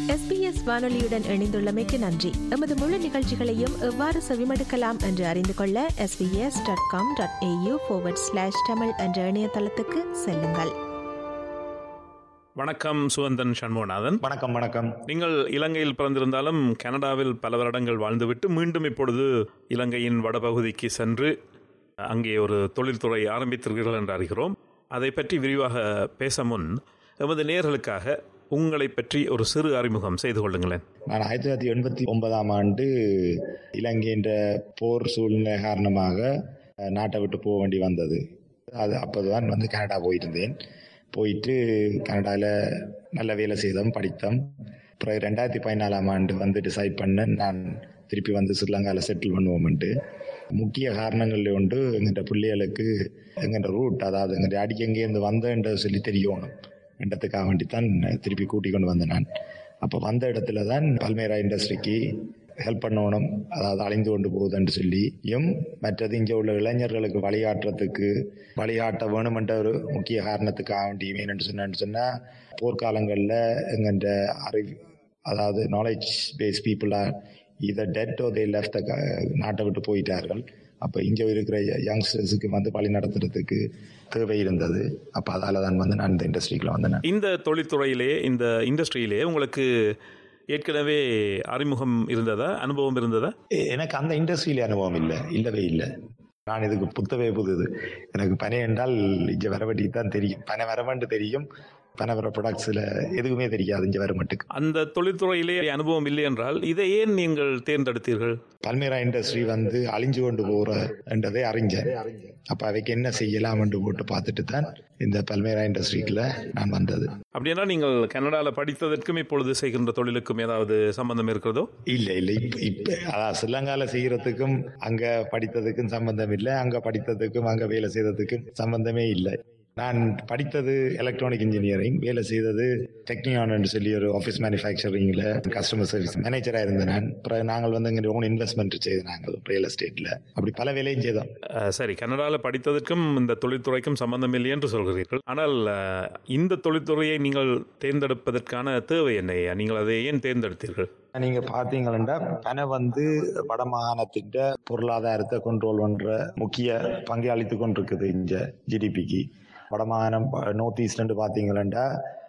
SBS வானொலியுடன் இணைந்துள்ளமைக்கு நன்றி எமது முழு நிகழ்ச்சிகளையும் எவ்வாறு செவிமடுக்கலாம் என்று அறிந்து கொள்ள SBS dot com dot AU slash Tamil என்ற இணையதளத்துக்கு செல்லுங்கள் வணக்கம் சுவந்தன் சண்முகநாதன் வணக்கம் வணக்கம் நீங்கள் இலங்கையில் பிறந்திருந்தாலும் கனடாவில் பல வருடங்கள் வாழ்ந்துவிட்டு மீண்டும் இப்பொழுது இலங்கையின் வடபகுதிக்கு சென்று அங்கே ஒரு தொழில்துறை ஆரம்பித்திருக்கிறீர்கள் என்று அறிகிறோம் அதை பற்றி விரிவாக பேச முன் எமது நேர்களுக்காக உங்களை பற்றி ஒரு சிறு அறிமுகம் செய்து கொள்ளுங்களேன் நான் ஆயிரத்தி தொள்ளாயிரத்தி எண்பத்தி ஒன்பதாம் ஆண்டு இலங்கையின் போர் சூழ்நிலை காரணமாக அஹ், நாட்டை விட்டு போக வேண்டி வந்தது அது அப்போதான் வந்து கனடா போயிருந்தேன் போயிட்டு கனடாவில் நல்ல வேலை செய்தோம் படித்தோம் அப்புறம் ரெண்டாயிரத்தி பதினாலாம் ஆண்டு வந்து டிசைட் பண்ணேன் நான் திருப்பி வந்து ஸ்ரீலங்காவில் செட்டில் பண்ணுவோம்ட்டு முக்கிய காரணங்கள் உண்டு எங்கள்கிட்ட பிள்ளைகளுக்கு எங்கள்கிட்ட ரூட் அதாவது எங்கள்கிட்ட அடிக்க எங்கேருந்து வந்தேன்றது சொல்லி தெரியணும் இடத்துக்காக வேண்டித்தான் திருப்பி கூட்டிக் கொண்டு வந்தேன் நான் அப்போ வந்த இடத்துல தான் பல்மேரா இண்டஸ்ட்ரிக்கு ஹெல்ப் பண்ணணும் அதாவது அழிந்து கொண்டு போகுதுன்னு சொல்லியும் மற்றது இங்கே உள்ள இளைஞர்களுக்கு வழிகாட்டுறதுக்கு வழிகாட்ட வேணுமென்ற ஒரு முக்கிய காரணத்துக்காக வேண்டியும் என்னென்னு சொன்னேன்னு சொன்னால் போர்க்காலங்களில் எங்கள்கிட்ட அறிவு அதாவது நாலேஜ் பேஸ் பீப்புளாக இதை டெட் ஓ தே லெஃப்ட் நாட்டை விட்டு போயிட்டார்கள் அப்போ இங்கே இருக்கிற யங்ஸ்டர்ஸுக்கு வந்து வழி நடத்துறதுக்கு தேவை இருந்தது அப்போ அதால் தான் வந்து நான் இந்த இண்டஸ்ட்ரிக்குள்ள வந்தேன் இந்த தொழில்துறையிலே இந்த இண்டஸ்ட்ரியிலே உங்களுக்கு ஏற்கனவே அறிமுகம் இருந்ததா அனுபவம் இருந்ததா எ- எனக்கு அந்த இண்டஸ்ட்ரியில அனுபவம் இல்லை இல்லவே இல்லை நான் இதுக்கு புத்தவே புதுது எனக்கு பனை என்றால் இங்கே வரவட்டி தான் தெரியும் பனை வரவண்டு தெரியும் பனை வர ப்ராடக்ட்ஸில் எதுவுமே தெரியாது இங்கே வர மட்டுக்கு அந்த தொழில்துறையிலே அனுபவம் இல்லை என்றால் இதை ஏன் நீங்கள் தேர்ந்தெடுத்தீர்கள் பல்மேரா இண்டஸ்ட்ரி வந்து அழிஞ்சு கொண்டு போகிற என்றதை அறிஞ்சேன் அப்போ அவைக்கு என்ன செய்யலாம் என்று போட்டு பார்த்துட்டு தான் இந்த பல்மேரா இண்டஸ்ட்ரிக்குள்ள நான் வந்தது அப்படின்னா நீங்கள் கனடாவில் படித்ததற்கும் இப்பொழுது செய்கின்ற தொழிலுக்கும் ஏதாவது சம்பந்தம் இருக்கிறதோ இல்லை இல்லை இப்போ இப்போ அதான் ஸ்ரீலங்காவில் செய்கிறதுக்கும் அங்கே படித்ததுக்கும் சம்பந்தம் இல்லை அங்கே படித்ததுக்கும் அங்கே வேலை செய்ததுக்கும் சம்பந்தமே இல்லை நான் படித்தது எலக்ட்ரானிக் இன்ஜினியரிங் வேலை செய்தது டெக்னியான் சொல்லி ஒரு ஆஃபீஸ் மேனுஃபேக்சரிங்கில் கஸ்டமர் சர்வீஸ் மேனேஜராக இருந்தேன் நான் அப்புறம் நாங்கள் வந்து எங்கள் ஓன் இன்வெஸ்ட்மெண்ட் செய்தோம் நாங்கள் ரியல் எஸ்டேட்டில் அப்படி பல வேலையும் செய்தோம் அஹ், சரி கனடாவில் படித்ததற்கும் இந்த தொழில்துறைக்கும் சம்பந்தம் இல்லை என்று சொல்கிறீர்கள் ஆனால் அஹ், இந்த தொழில்துறையை நீங்கள் தேர்ந்தெடுப்பதற்கான தேவை என்ன ஐயா? நீங்கள் அதை ஏன் தேர்ந்தெடுத்தீர்கள் நீங்க பாத்தீங்கன்னா பனை வந்து வடமாகாணத்தின் பொருளாதாரத்தை கண்ட்ரோல் பண்ற முக்கிய பங்கை அளித்து கொண்டிருக்குது இந்த ஜிடிபிக்கு வடமாகாணம் நார்த் ஈஸ்ட் பாத்தீங்கன்னா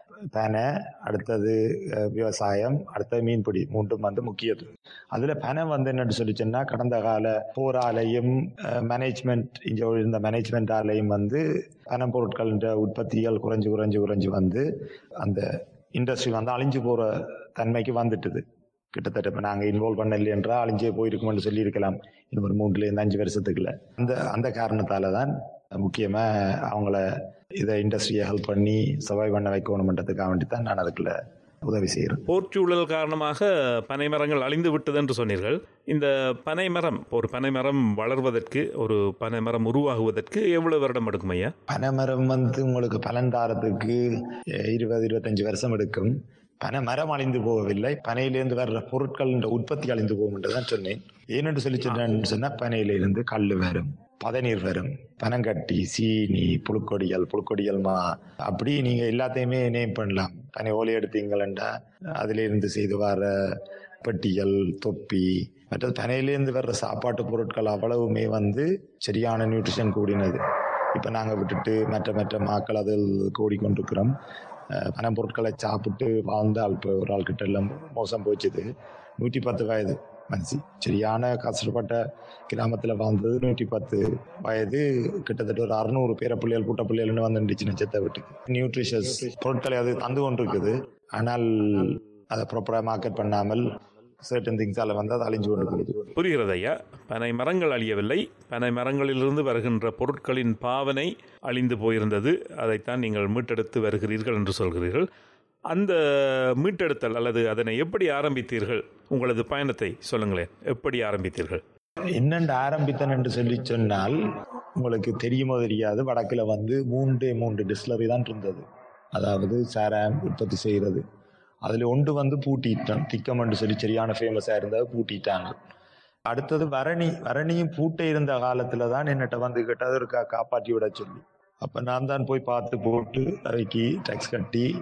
பனை அடுத்தது அஹ், விவசாயம் அடுத்தது மீன்பிடி மூன்றும் வந்து முக்கியது அதுல பனை வந்து என்னன்னு சொல்லிச்சுன்னா கடந்த கால போராலையும் மேனேஜ்மெண்ட் இங்க இருந்த மேனேஜ்மெண்டாலையும் வந்து பனை பொருட்களின் உற்பத்திகள் குறைஞ்சு குறைஞ்சு குறைஞ்சு வந்து அந்த இண்டஸ்ட்ரி வந்து அழிஞ்சு போற தன்மைக்கு வந்துட்டுது கிட்டத்தட்ட இப்போ நாங்கள் இன்வால்வ் பண்ணல என்றால் அழிஞ்சே போயிருக்குமென்று சொல்லியிருக்கலாம் இன்னும் ஒரு மூன்றுலேருந்து அஞ்சு வருஷத்துக்குள்ள அந்த அந்த காரணத்தால தான் முக்கியமாக அவங்கள இதை இண்டஸ்ட்ரியை ஹெல்ப் பண்ணி சர்வை பண்ண வைக்கணுமன்றதுக்காக வேண்டி தான் நான் அதுக்குள்ள உதவி செய்கிறேன் போர்ச்சூழல் காரணமாக பனை மரங்கள் அழிந்து விட்டது என்று சொன்னீர்கள் இந்த பனை மரம் ஒரு பனை மரம் வளர்வதற்கு ஒரு பனை மரம் உருவாகுவதற்கு எவ்வளவு வருடம் எடுக்கும் ஐயா பனைமரம் வந்து உங்களுக்கு பலன் தாரத்துக்கு அஹ், இருபது இருபத்தஞ்சு வருஷம் எடுக்கும் பனை மரம் அழிந்து போகவில்லை பனையிலிருந்து வர்ற பொருட்கள் உற்பத்தி அழிந்து போகும் என்று தான் சொன்னேன் ஏனென்று சொல்லி சொன்னேன்னு சொன்னா பனையிலிருந்து கல் வரும் பதநீர் வரும் பனங்கட்டி சீனி புழுக்கொடிகள் புழுக்கொடிகள் மா அப்படி நீங்க எல்லாத்தையுமே நேம் பண்ணலாம் பனை ஓலை எடுத்தீங்களா அதுல இருந்து செய்து வர பெட்டிகள் தொப்பி மற்றது பனையிலேருந்து வர்ற சாப்பாட்டு பொருட்கள் அவ்வளவுமே வந்து சரியான நியூட்ரிஷன் கூடினது இப்போ நாங்கள் விட்டுட்டு மற்ற மற்ற மாக்கள் அதில் கூடிக்கொண்டிருக்கிறோம் அஹ் பணம் பொருட்களை சாப்பிட்டு வாழ்ந்த ஆள் இப்போ ஒரு ஆள் கிட்ட எல்லாம் மோசம் போச்சுது நூற்றி பத்து வயது மனுஷி சரியான கஷ்டப்பட்ட கிராமத்தில் வாழ்ந்தது நூற்றி பத்து வயது கிட்டத்தட்ட ஒரு அறுநூறு பேர பிள்ளைகள் கூட்ட பிள்ளைகள்னு வந்துடுச்சு நட்சத்திர வீட்டுக்கு நியூட்ரிஷஸ் பொருட்களை அது தந்து கொண்டிருக்குது ஆனால் அதை ப்ராப்பராக மார்க்கெட் பண்ணாமல் சர்டன் திங்ஸால் வந்து அது அழிஞ்சு கொண்டு போகுது புரிகிறது ஐயா பனை மரங்கள் அழியவில்லை பனை மரங்களிலிருந்து வருகின்ற பொருட்களின் பாவனை அழிந்து போயிருந்தது அதைத்தான் நீங்கள் மீட்டெடுத்து வருகிறீர்கள் என்று சொல்கிறீர்கள் அந்த மீட்டெடுத்தல் அல்லது அதனை எப்படி ஆரம்பித்தீர்கள் உங்களது பயணத்தை சொல்லுங்களேன் எப்படி ஆரம்பித்தீர்கள் என்னென்று ஆரம்பித்தன் என்று சொல்லி சொன்னால் உங்களுக்கு தெரியுமோ தெரியாது வடக்கில் வந்து மூன்றே மூன்று டிஸ்லரி தான் இருந்தது அதாவது சாராம் உற்பத்தி செய்கிறது அதில் ஒன்று வந்து பூட்டிட்டான் திக்கம் என்று சொல்லி சரியான ஃபேமஸாக இருந்தது பூட்டிட்டாங்க அடுத்தது வரணி வரணியும் பூட்டை இருந்த காலத்தில் தான் என்னட்ட வந்து கேட்டது இருக்கா காப்பாற்றி விட சொல்லி அப்போ நான் தான் போய் பார்த்து போட்டு அவைக்கு டேக்ஸ் கட்டி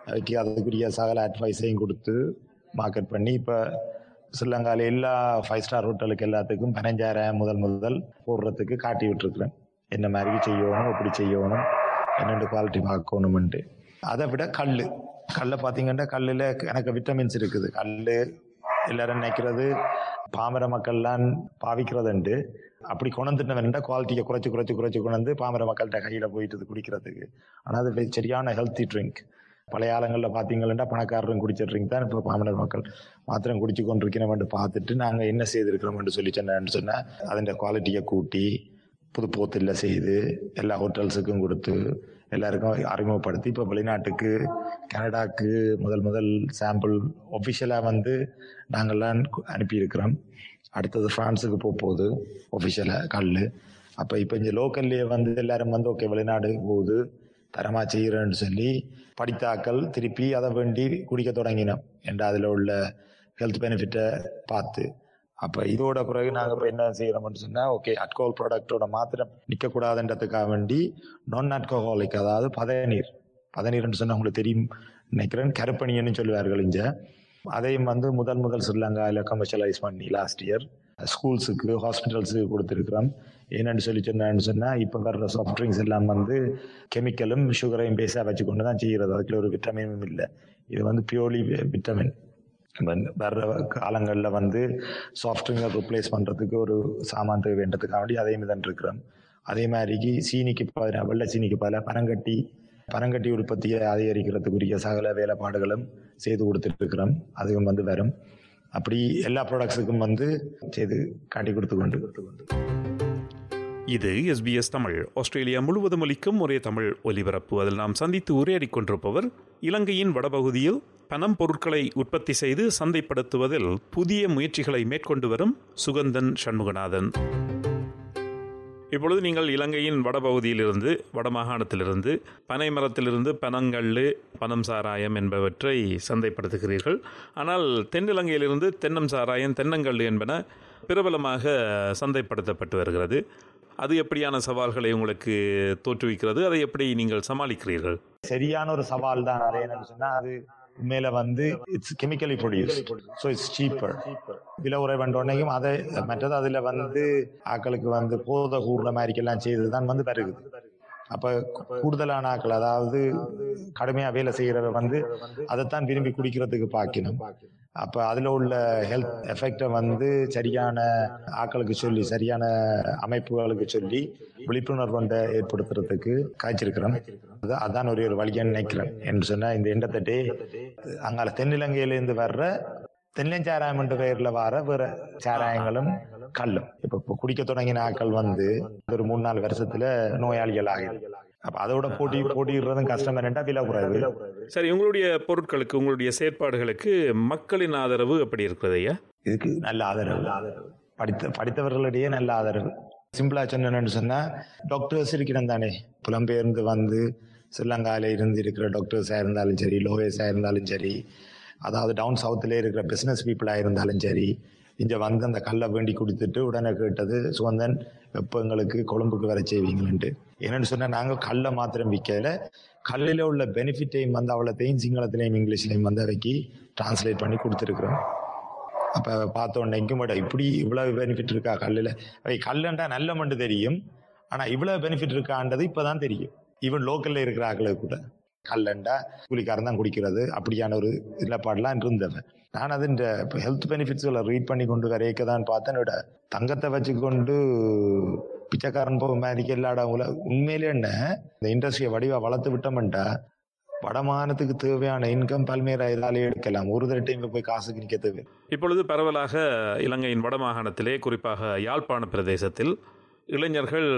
அதுக்கு அதுக்குரிய சகல அட்வைஸையும் கொடுத்து மார்க்கெட் பண்ணி இப்போ ஸ்ரீலங்காவில் எல்லா ஃபைவ் ஸ்டார் ஹோட்டலுக்கு எல்லாத்துக்கும் பதினஞ்சாயிரம் முதல் முதல் போடுறதுக்கு காட்டி விட்டுருக்குறேன் என்ன மாதிரி செய்யணும் எப்படி செய்யணும் என்னென்ன குவாலிட்டி பார்க்கணுமென்ட்டு அதை விட கல் கல்லை பார்த்தீங்கன்னா கல்லில் எனக்கு விட்டமின்ஸ் இருக்குது கல் எல்லாரும் நினைக்கிறது பாமர மக்கள்லாம் பாவிக்கிறதுண்டு அப்படி கொண்டுட்டவன்டா குவாலிட்டியை குறைச்சி குறைச்சி குறைச்சி கொண்டு பாமர மக்கள்கிட்ட கையில் போயிட்டு குடிக்கிறதுக்கு ஆனால் அது சரியான ஹெல்த்தி ட்ரிங்க் பழைய காலங்களில் பார்த்தீங்கன்னா பணக்காரரும் குடிச்ச ட்ரிங்க் தான் இப்போ பாமரர் மக்கள் மாத்திரம் குடிச்சு கொண்டிருக்கிறோம்னு பார்த்துட்டு நாங்கள் என்ன செய்திருக்கிறோம்னு சொல்லி சொன்னேன்னு சொன்னால் அதன் குவாலிட்டியை கூட்டி புது போத்தில் செய்து எல்லா ஹோட்டல்ஸுக்கும் கொடுத்து எல்லாருக்கும் அறிமுகப்படுத்தி இப்போ வெளிநாட்டுக்கு கனடாக்கு முதல் முதல் சாம்பிள் ஒஃபிஷியலாக வந்து நாங்கள்லாம் அனுப்பியிருக்கிறோம் அடுத்தது ஃப்ரான்ஸுக்கு போக போகுது ஒஃபிஷியலாக கல் அப்போ இப்போ இங்கே லோக்கல்லையே வந்து எல்லாரும் வந்து ஓகே வெளிநாடு போகுது தரமாக செய்கிறேன்னு சொல்லி படித்தாக்கள் திருப்பி அதை வேண்டி குடிக்க தொடங்கினோம் என்ற அதில் உள்ள ஹெல்த் பெனிஃபிட்டை பார்த்து அப்போ இதோட பிறகு நாங்கள் இப்போ என்ன செய்கிறோம்னு சொன்னால் ஓகே அல்கோஹால் ப்ராடக்டோட மாத்திரம் நிற்கக்கூடாதுன்றதுக்காக வேண்டி நான் அல்கோஹாலிக் அதாவது பதநீர் பதநீர்னு சொன்னால் உங்களுக்கு தெரியும் நினைக்கிறேன் கருப்பணின்னு சொல்லுவார்கள் இங்கே அதையும் வந்து முதல் முதல் ஸ்ரீலங்காவில் கமர்ஷியலைஸ் பண்ணி லாஸ்ட் இயர் ஸ்கூல்ஸுக்கு ஹாஸ்பிட்டல்ஸுக்கு கொடுத்துருக்குறோம் என்னென்னு சொல்லி சொன்னேன்னு சொன்னால் இப்போ வர்ற சாஃப்ட் ட்ரிங்க்ஸ் எல்லாம் வந்து கெமிக்கலும் சுகரையும் பேஸாக வச்சு கொண்டு தான் செய்கிறது அதுக்குள்ள ஒரு விட்டமினும் இல்லை இது வந்து பியூர்லி விட்டமின் வர்ற காலங்களில் வந்து சாஃப்ட் ட்ரிங்கை ரிப்ளேஸ் பண்ணுறதுக்கு ஒரு சாமான் தேவைன்றதுக்காக வேண்டி அதையும் இதன் இருக்கிறோம் அதே மாதிரிக்கு சீனிக்கு பதிலாக வெள்ளை சீனிக்கு பதிலாக பனங்கட்டி பனங்கட்டி உற்பத்தியை அதிகரிக்கிறதுக்குரிய சகல வேலைப்பாடுகளும் செய்து கொடுத்துட்டு இருக்கிறோம் அதுவும் வந்து வரும் அப்படி எல்லா ப்ராடக்ட்ஸுக்கும் வந்து செய்து காட்டி கொடுத்து கொண்டு கொடுத்து கொண்டு இது எஸ்பிஎஸ் தமிழ் ஆஸ்திரேலியா முழுவதும் ஒலிக்கும் ஒரே தமிழ் ஒலிபரப்பு அதில் நாம் சந்தித்து உரையாடிக் கொண்டிருப்பவர் இலங்கையின் வடபகுதியில் பணம் பொருட்களை உற்பத்தி செய்து சந்தைப்படுத்துவதில் புதிய முயற்சிகளை மேற்கொண்டு வரும் சுகந்தன் சண்முகநாதன் இப்பொழுது நீங்கள் இலங்கையின் வடபகுதியிலிருந்து வடமாகாணத்திலிருந்து பனை மரத்திலிருந்து பனங்கல்லு பனம் சாராயம் என்பவற்றை சந்தைப்படுத்துகிறீர்கள் ஆனால் தென்னிலங்கையிலிருந்து தென்னம் சாராயம் தென்னங்கல்லு என்பன பிரபலமாக சந்தைப்படுத்தப்பட்டு வருகிறது அது எப்படியான சவால்களை உங்களுக்கு தோற்றுவிக்கிறது அதை எப்படி நீங்கள் சமாளிக்கிறீர்கள் சரியான ஒரு சவால் தான் அது என்னன்னு சொன்னா அது உண்மையில வந்து it's chemically produce so it's cheaper விலை உரை பண்ணோன்னையும் அதை மற்றது அதுல வந்து ஆக்களுக்கு வந்து போத கூடுற மாதிரிக்கெல்லாம் செய்து தான் வந்து வருகுது அப்ப கூடுதலான ஆக்கள் அதாவது கடுமையா வேலை செய்யறவ வந்து அதைத்தான் விரும்பி குடிக்கிறதுக்கு பார்க்கணும் அப்ப அதுல உள்ள ஹெல்த் எஃபெக்டை வந்து சரியான ஆக்களுக்கு சொல்லி சரியான அமைப்புகளுக்கு சொல்லி விழிப்புணர்வு ஒன்றை ஏற்படுத்துறதுக்கு காய்ச்சிருக்கிறோம் அது- அதான் ஒரு ஒரு வழியான்னு நினைக்கிறேன் என்று சொன்னா இந்த எண்டத்தட்டே அங்கால தென்னிலங்கையிலேருந்து வர்ற தென்னஞ்சாராயம் என்ற பெயர்ல வர வேற சாராயங்களும் கல்லும் இப்ப இப்ப குடிக்க தொடங்கின ஆட்கள் வந்து ஒரு மூணு நாலு வருஷத்துல நோயாளிகள் ஆகிடும் அப்ப அதோட போட்டி போட்டிடுறதும் கஷ்டம் என்னட்டா விலை குறைவு சரி உங்களுடைய பொருட்களுக்கு உங்களுடைய செயற்பாடுகளுக்கு மக்களின் ஆதரவு எப்படி இருக்கிறது ஐயா இதுக்கு நல்ல ஆதரவு படித்த படித்தவர்களிடையே நல்ல ஆதரவு சிம்பிளா சொன்னேன்னு சொன்னா டாக்டர்ஸ் இருக்கிறோம் தானே புலம்பெயர்ந்து வந்து ஸ்ரீலங்கால இருந்து இருக்கிற டாக்டர்ஸா இருந்தாலும் சரி லோயர்ஸா இருந்தாலும் சரி அதாவது டவுன் சவுத்துல இருக்கிற பிசினஸ் பீப்புளா இருந்தாலும் சரி இங்க வந்து அந்த கல்லை வேண்டி கொடுத்துட்டு உடனே கேட்டது சுகந்தன் எப்போ எங்களுக்கு கொழும்புக்கு வர செய்வீங்கன்ட்டு என்னன்னு சொன்னா நாங்க கல்லை மாத்திரம் விற்கல கல்லில் உள்ள பெனிஃபிட்டையும் வந்து அவ்வளோத்தையும் சிங்களத்திலையும் இங்கிலீஷ்லையும் வந்து அவைக்கு டிரான்ஸ்லேட் பண்ணி கொடுத்துருக்குறோம் அப்ப பார்த்த உடனே இங்க மட்டும் இப்படி இவ்வளவு பெனிஃபிட் இருக்கா கல்லுல அவை கல்லுண்டா நல்ல மண்டு தெரியும் ஆனா இவ்வளவு பெனிஃபிட் இருக்கான்றது இப்பதான் தெரியும் ஈவன் லோக்கல்ல இருக்கிற ஆக்களுக்கு கூட கல்லண்டா கூலிக்காரன் தான் குடிக்கிறது அப்படியான ஒரு நிலப்பாடுலாம் இருந்தவன் நான் அது இந்த ஹெல்த் பெனிஃபிட்ஸ்களை ரீட் பண்ணி கொண்டு வரையக்க தான் பார்த்தேன் விட தங்கத்தை வச்சுக்கொண்டு பிச்சைக்காரன் போக மாதிரி இல்லாட உண்மையிலே என்ன இந்த இண்டஸ்ட்ரியை வடிவா வளர்த்து விட்டோம்டா வடமானத்துக்கு தேவையான இன்கம் பல்வேறு இதாலே எடுக்கலாம் ஒரு தடவை டைம் போய் காசுக்கு நிக்க தேவை இப்பொழுது பரவலாக இலங்கையின் வடமாகாணத்திலே குறிப்பாக யாழ்ப்பாண பிரதேசத்தில் இளைஞர்கள்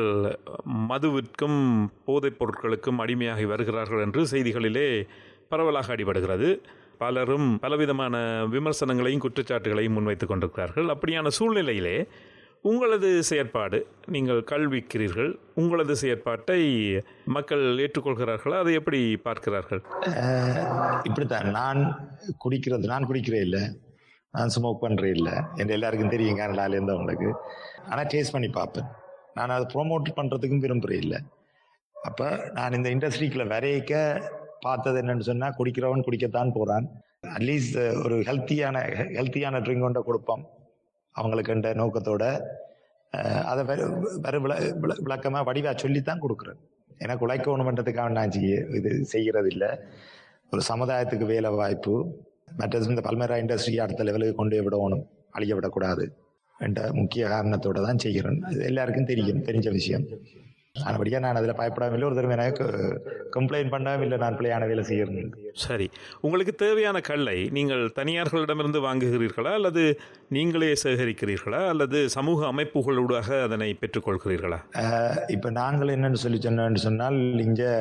மதுவிற்கும் போதைப் பொருட்களுக்கும் அடிமையாகி வருகிறார்கள் என்று செய்திகளிலே பரவலாக அடிபடுகிறது பலரும் பலவிதமான விமர்சனங்களையும் குற்றச்சாட்டுகளையும் முன்வைத்துக் கொண்டிருக்கிறார்கள் அப்படியான சூழ்நிலையிலே உங்களது செயற்பாடு நீங்கள் கல்விக்கிறீர்கள் உங்களது செயற்பாட்டை மக்கள் ஏற்றுக்கொள்கிறார்களா அதை எப்படி பார்க்கிறார்கள் அஹ் இப்படித்தான் நான் குடிக்கிறது நான் குடிக்கிறேன் இல்லை நான் ஸ்மோக் பண்றேன் இல்லை என் எல்லாருக்கும் தெரியும் கனடால இருந்தவங்களுக்கு ஆனா டேஸ்ட் பண்ணி பார்ப்பேன் நான் அதை ப்ரோமோட் பண்றதுக்கும் விரும்புறேன் இல்லை அப்ப நான் இந்த இண்டஸ்ட்ரிக்குள்ள வரைக்க பார்த்தது என்னன்னு சொன்னா குடிக்கிறவன் குடிக்கத்தான் போறான் அட்லீஸ்ட் ஒரு ஹெல்த்தியான ஹெல்த்தியான ட்ரிங்க் கொண்ட கொடுப்போம் அவங்களுக்கு என்ற நோக்கத்தோட அஹ், அதை வெறு வெறு விள விள- விளக்கமா வடிவா சொல்லித்தான் கொடுக்குறேன் எனக்கு உழைக்கணுமன்றதுக்காக நான் செய்ய இது செய்கிறது இல்லை ஒரு சமுதாயத்துக்கு வேலை வாய்ப்பு மற்றது இந்த பல்மேரா இண்டஸ்ட்ரி அடுத்த லெவலுக்கு கொண்டு போய் விடணும் அழிய விடக்கூடாது என்ற முக்கிய காரணத்தோட தான் செய்கிறேன் அது எல்லாருக்கும் தெரியும் தெரிஞ்ச விஷயம் ஆனபடியாக நான் அதில் பயப்படாமல் இல்லை ஒரு தடவை எனக்கு கம்ப்ளைண்ட் பண்ணவும் இல்லை நான் பிள்ளையான வேலை செய்கிறேன் சரி உங்களுக்கு தேவையான கல்லை நீங்கள் தனியார்களிடமிருந்து வாங்குகிறீர்களா அல்லது நீங்களே சேகரிக்கிறீர்களா அல்லது சமூக அமைப்புகளூடாக அதனை பெற்றுக்கொள்கிறீர்களா இப்போ நாங்கள் என்னன்னு சொல்லி சொன்னோம்னு சொன்னால் இங்கே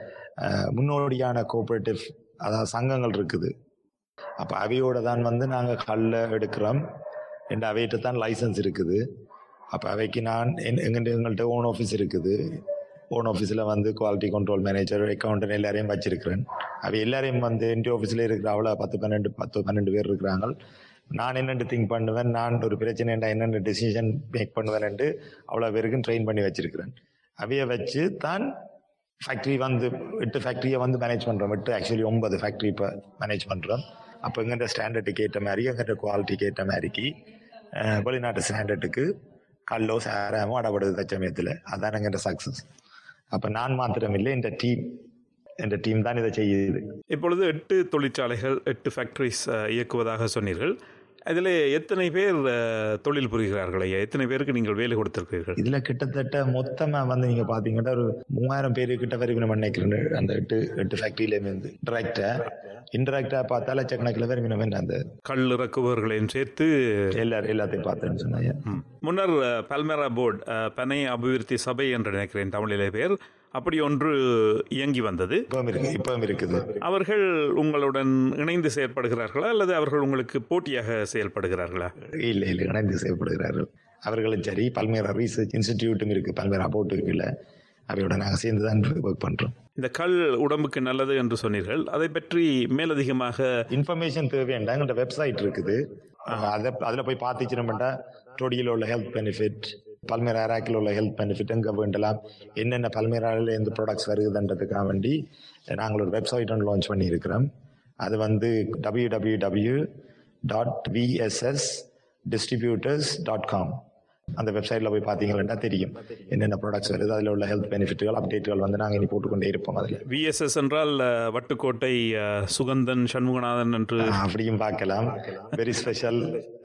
முன்னோடியான கோஆபரேட்டிவ் அதாவது சங்கங்கள் இருக்குது அப்போ அவையோட தான் வந்து நாங்கள் கல்லை எடுக்கிறோம் என்ற அவைகிட்ட தான் லைசன்ஸ் இருக்குது அப்போ அவைக்கு நான் என் எங்கிட்ட எங்கள்கிட்ட ஓன் ஆஃபீஸ் இருக்குது ஓன் ஆஃபீஸில் வந்து குவாலிட்டி கண்ட்ரோல் மேனேஜர் அக்கௌண்டன்ட் எல்லாரையும் வச்சிருக்கிறேன் அவை எல்லாரையும் வந்து என்டி ஆஃபீஸில் இருக்கிற அவ்வளோ பத்து பன்னெண்டு பத்து பன்னெண்டு பேர் இருக்கிறாங்க நான் என்னென்னு திங்க் பண்ணுவேன் நான் ஒரு பிரச்சனை என்னென்ன டெசிஷன் மேக் பண்ணுவேன்ட்டு அவ்வளோ பேருக்கும் ட்ரெயின் பண்ணி வச்சிருக்கிறேன் அவைய வச்சு தான் ஃபேக்ட்ரி வந்து எட்டு ஃபேக்ட்ரியை வந்து மேனேஜ் பண்ணுறோம் எட்டு ஆக்சுவலி ஒன்பது ஃபேக்ட்ரி இப்போ மேனேஜ் பண்ணுறோம் அப்போ எங்கிட்ட ஸ்டாண்டர்டுக்கு ஏற்ற மாதிரி எங்கிட்ட குவாலிட்டிக்கு ஏற்ற மாதிரிக்கு அஹ், வெளிநாட்டு ஸ்டாண்டர்டுக்கு கல்லோ சாராமோ அடப்படுது தச்சமயத்தில் அதான் எங்கிட்ட சக்ஸஸ் அப்போ நான் மாத்திரம் இல்லை இந்த டீம் இந்த டீம் தான் இதை செய்யுது இப்பொழுது எட்டு தொழிற்சாலைகள் எட்டு ஃபேக்டரிஸ் இயக்குவதாக சொன்னீர்கள் அதில் எத்தனை பேர் அஹ், தொழில் புரிகிறார்கள் ஐயா எத்தனை பேருக்கு நீங்கள் வேலை கொடுத்திருக்கிறீர்கள் இதுல கிட்டத்தட்ட மொத்தமா வந்து நீங்க பாத்தீங்கன்னா ஒரு மூவாயிரம் பேரு கிட்ட வரைக்கும் நம்ம நினைக்கிறேன் அந்த எட்டு எட்டு ஃபேக்டரியிலேயுமே இருந்து டிரெக்டா இன்டராக்டா பார்த்தா லட்சக்கணக்கில் வரைக்கும் நம்ம அந்த கல் இறக்குபவர்களையும் சேர்த்து எல்லாரும் எல்லாத்தையும் பார்த்தேன்னு சொன்னாங்க ம். முன்னர் அஹ், பல்மேரா போர்டு அஹ், பனை அபிவிருத்தி சபை என்று நினைக்கிறேன் தமிழிலே பேர் அப்படி ஒன்று இயங்கி வந்தது இப்பவும் இருக்கு இப்பவும் இருக்குது அவர்கள் உங்களுடன் இணைந்து செயல்படுகிறார்களா அல்லது அவர்கள் உங்களுக்கு போட்டியாக செயல்படுகிறார்களா இல்ல இல்ல இணைந்து செயல்படுகிறார்கள் அவர்களும் சரி பல்மேரா ரீசர்ச் இன்ஸ்டிடியூட்டும் இருக்கு பல்மேரா போர்ட்டு இருக்குல்ல அவையோட நாங்கள் சேர்ந்து தான் ஒர்க் பண்றோம் இந்த கல் உடம்புக்கு நல்லது என்று சொன்னீர்கள் அதை பற்றி மேலதிகமாக இன்ஃபர்மேஷன் தேவையாண்டா எங்கள்கிட்ட வெப்சைட் இருக்குது அதை அதில் போய் பார்த்துச்சினோம்டா டொடியில் உள்ள ஹெல்த் பெனிஃபிட் பல்மேரா அராக்கில் உள்ள ஹெல்த் பெனிஃபிட் எங்கே வேண்டலாம் என்னென்ன பல்மேராவில் எந்த ப்ராடக்ட்ஸ் வருகுதுன்றதுக்காக வேண்டி நாங்கள் ஒரு வெப்சைட் ஒன்று லான்ச் பண்ணியிருக்கிறோம் அது வந்து W W W dot VSS distributors dot com அந்த வெப்சைட்டில் போய் பார்த்தீங்கன்னா தெரியும் என்னென்ன ப்ராடக்ட்ஸ் வருது அதில் உள்ள ஹெல்த் பெனிஃபிட்டுகள் அப்டேட்டுகள் வந்து நாங்கள் இனி போட்டுக்கொண்டே இருப்போம் அதில் விஎஸ்எஸ் என்றால் அஹ், வட்டுக்கோட்டை அஹ், சுகந்தன் சண்முகநாதன் என்று அப்படியும் பார்க்கலாம் வெரி ஸ்பெஷல்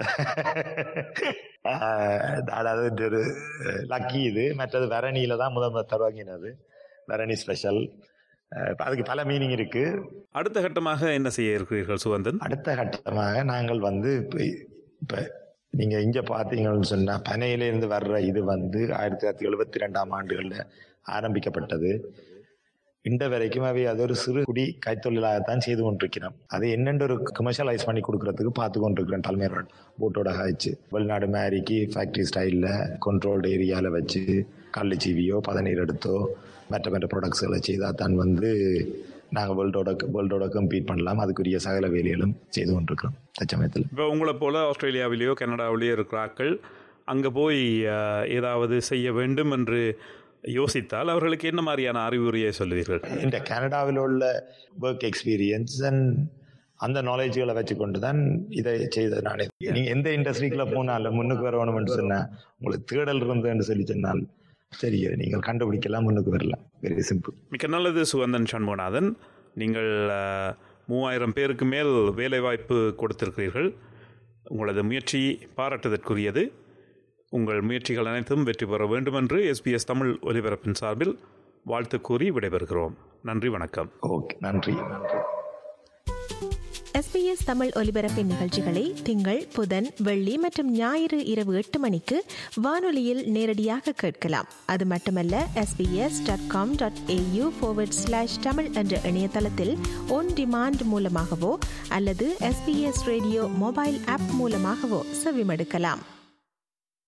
அதாவது ஒரு லக்கி இது மற்றது வெரணியில தான் முதல் முதல் தருவாங்கினது வெரணி ஸ்பெஷல் அதுக்கு பல மீனிங் இருக்கு அடுத்த கட்டமாக என்ன செய்ய இருக்கிறீர்கள் சுகந்தன் அடுத்த கட்டமாக நாங்கள் வந்து இப்ப இப்ப நீங்க இங்க பாத்தீங்கன்னு சொன்னா பனையிலிருந்து வர்ற இது வந்து ஆயிரத்தி தொள்ளாயிரத்தி எழுபத்தி ரெண்டாம் ஆண்டுகள்ல ஆரம்பிக்கப்பட்டது இந்த வரைக்கும் அவை அது ஒரு சிறு குடி கைத்தொழிலாகத்தான் செய்து கொண்டிருக்கிறோம் அது என்னென்று ஒரு கமர்ஷியலைஸ் பண்ணி கொடுக்கறதுக்கு பார்த்து கொண்டிருக்கிறேன் தலைமையோட போட்டோட காய்ச்சி வெளிநாடு மேரிக்கு ஃபேக்டரி ஸ்டைலில் கண்ட்ரோல்டு ஏரியாவில் வச்சு கல் சீவியோ பதநீர் எடுத்தோ மற்ற மற்ற ப்ராடக்ட்ஸ்களை செய்தால் தான் வந்து நாங்கள் வேர்ல்டோட வேர்ல்டோட கம்பீட் பண்ணலாம் அதுக்குரிய சகல வேலைகளும் செய்து கொண்டிருக்கிறோம் தச்சமயத்தில் இப்போ உங்களை போல ஆஸ்திரேலியாவிலேயோ கனடாவிலேயோ இருக்கிற ஆட்கள் அங்கே போய் அஹ், ஏதாவது செய்ய வேண்டும் என்று யோசித்தால் அவர்களுக்கு என்ன மாதிரியான அறிவுரையை சொல்லுவீர்கள் இந்த கனடாவில் உள்ள ஒர்க் எக்ஸ்பீரியன்ஸ் அண்ட் அந்த நாலேஜ்களை வச்சுக்கொண்டு தான் இதை செய்தது நானே நீங்க எந்த இண்டஸ்ட்ரிக்குள்ள போனாலும் முன்னுக்கு வரணும்னு சொன்னா உங்களுக்கு தேடல் இருந்துன்னு சொல்லி சொன்னால் சரி நீங்கள் கண்டுபிடிக்கலாம் முன்னுக்கு வரலாம் வெரி சிம்பிள் மிக்க நல்லது சுகந்தன் சண்முகநாதன் நீங்கள் அஹ், மூவாயிரம் பேருக்கு மேல் வேலைவாய்ப்பு கொடுத்திருக்கிறீர்கள் உங்களது முயற்சி பாராட்டுதற்குரியது உங்கள் முயற்சிகள் அனைத்தும் வெற்றி பெற வேண்டும் என்று எஸ்பிஎஸ் தமிழ் ஒலிபரப்பின் சார்பில் வாழ்த்து கூறி விடைபெறுகிறோம் நன்றி வணக்கம் ஓகே நன்றி நன்றி எஸ்பிஎஸ் தமிழ் ஒலிபரப்பின் நிகழ்ச்சிகளை திங்கள் புதன் வெள்ளி மற்றும் ஞாயிறு இரவு எட்டு மணிக்கு வானொலியில் நேரடியாக கேட்கலாம் அது மட்டுமல்ல SBS dot com dot AU slash Tamil என்ற இணையதளத்தில் ஒன் டிமாண்ட் மூலமாகவோ அல்லது எஸ்பிஎஸ் ரேடியோ மொபைல் ஆப் மூலமாகவோ செவிமடுக்கலாம்